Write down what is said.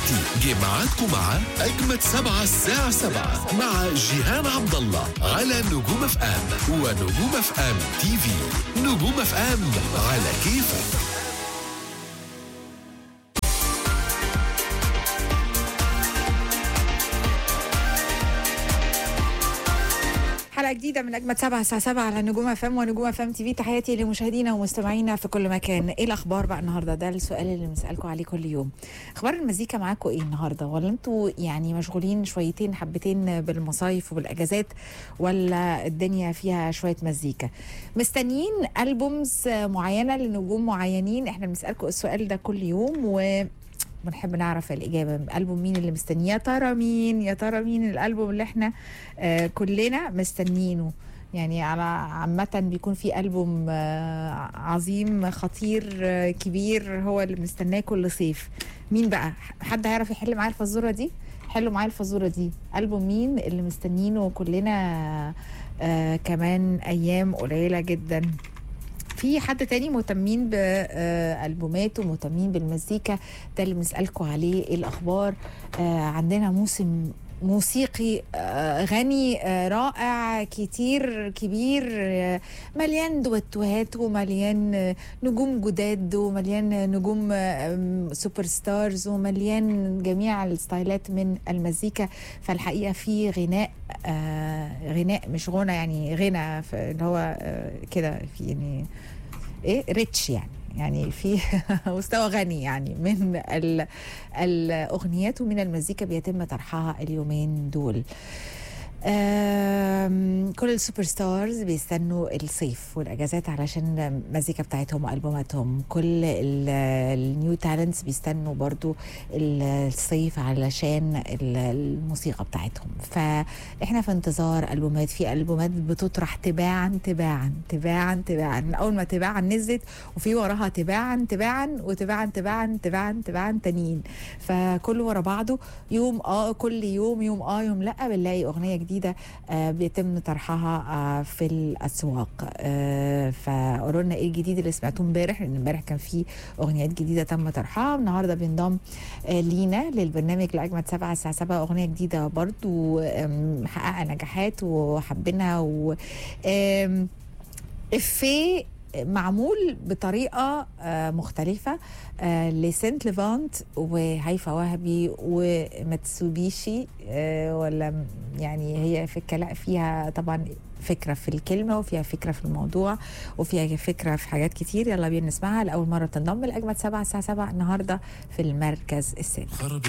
دلوقتي جه ميعادكم مع أجمد سبعة الساعة سبعة مع جيهان عبد الله على نجوم اف ام ونجوم اف ام تي في نجوم اف ام على كيفك حلقة جديدة من أجمد سبعة الساعة سبعة على نجوم فم ونجوم فم تي في تحياتي لمشاهدينا ومستمعينا في كل مكان إيه الأخبار بقى النهاردة ده السؤال اللي بنسألكم عليه كل يوم أخبار المزيكا معاكم إيه النهاردة ولا أنتوا يعني مشغولين شويتين حبتين بالمصايف وبالأجازات ولا الدنيا فيها شوية مزيكا مستنيين ألبومز معينة لنجوم معينين إحنا بنسألكم السؤال ده كل يوم و بنحب نعرف الإجابة ألبوم مين اللي مستنيه يا ترى مين يا ترى مين الألبوم اللي احنا آه كلنا مستنينه يعني على عامة بيكون في ألبوم آه عظيم خطير آه كبير هو اللي مستناه كل صيف مين بقى حد هيعرف يحل معايا الفزورة دي حلوا معايا الفزورة دي ألبوم مين اللي مستنينه كلنا آه كمان أيام قليلة جدا في حد تاني مهتمين بألبومات ومهتمين بالمزيكا ده اللي بنسألكم عليه ايه الأخبار آه عندنا موسم موسيقي آه غني آه رائع كتير كبير آه مليان دوتوهات ومليان نجوم جداد ومليان نجوم سوبر ستارز ومليان جميع الستايلات من المزيكا فالحقيقه في غناء غناء مش غنى يعني غنى اللي هو كده في يعني ايه ريتش يعني يعني في مستوى غني يعني من الاغنيات ومن المزيكا بيتم طرحها اليومين دول كل السوبر ستارز بيستنوا الصيف والاجازات علشان المزيكا بتاعتهم والبوماتهم كل النيو تالنتس بيستنوا برضو الصيف علشان الموسيقى بتاعتهم فاحنا في انتظار البومات في البومات بتطرح تباعا تباعا تباعا تباعا من اول ما تباعا نزلت وفي وراها تباعا تباعا وتباعا تباعا تباعا تباعا تانيين فكله ورا بعضه يوم اه كل يوم يوم اه يوم لا بنلاقي اغنيه جديده جديده آه بيتم طرحها آه في الاسواق آه فقولوا لنا ايه الجديد اللي سمعتوه امبارح لان امبارح كان في اغنيات جديده تم طرحها النهارده بينضم لينا للبرنامج لاجمد سبعة الساعه 7 اغنيه جديده برضو محققه نجاحات وحابينها و افيه معمول بطريقه مختلفه لسنت ليفانت وهيفا وهبي وماتسوبيشي ولا يعني هي فكره لا فيها طبعا فكره في الكلمه وفيها فكره في الموضوع وفيها فكره في حاجات كتير يلا بينا نسمعها لاول مره بتنضم لاجمد سبعة الساعه 7 النهارده في المركز السادس